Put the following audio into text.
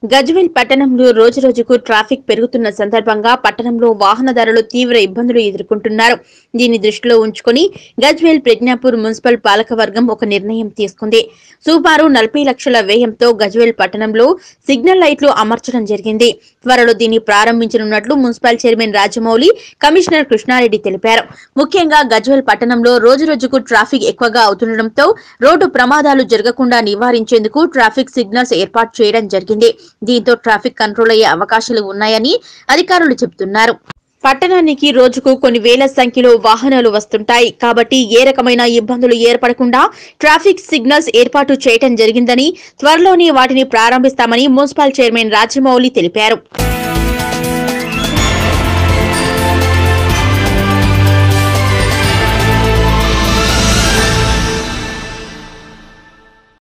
గజ్వేల్ పట్టణంలో రోజురోజుకు ట్రాఫిక్ పెరుగుతున్న సందర్భంగా పట్టణంలో వాహనదారులు తీవ్ర ఇబ్బందులు ఎదుర్కొంటున్నారు దీన్ని దృష్టిలో ఉంచుకుని గజ్వేల్ ప్రజ్ఞాపూర్ మున్సిపల్ పాలకవర్గం ఒక నిర్ణయం తీసుకుంది సుమారు నలభై లక్షల వ్యయంతో గజ్వేల్ పట్టణంలో సిగ్నల్ లైట్లు అమర్చడం జరిగింది త్వరలో దీన్ని ప్రారంభించనున్నట్లు municipal chairman Rajamouli commissioner Krishna Reddy తెలిపారు ముఖ్యంగా గజ్వేల్ పట్టణంలో రోజురోజుకు ట్రాఫిక్ ఎక్కువగా అవుతుండటంతో రోడ్డు ప్రమాదాలు జరగకుండా నివారించేందుకు ట్రాఫిక్ సిగ్నల్స్ ఏర్పాటు చేయడం జరిగింది దీంతో ట్రాఫిక్ కంట్రోల్ అయ్యే అవకాశాలు ఉన్నాయని అధికారులు చెబుతున్నారు పట్టణానికి రోజుకు కొన్ని వేల సంఖ్యలో వాహనాలు వస్తుంటాయి కాబట్టి ఏ రకమైన ఇబ్బందులు ఏర్పడకుండా ట్రాఫిక్ సిగ్నల్స్ ఏర్పాటు చేయడం జరిగిందని త్వరలోనే వాటిని ప్రారంభిస్తామని మున్సిపల్ చైర్మన్ రాజమౌళి తెలిపారు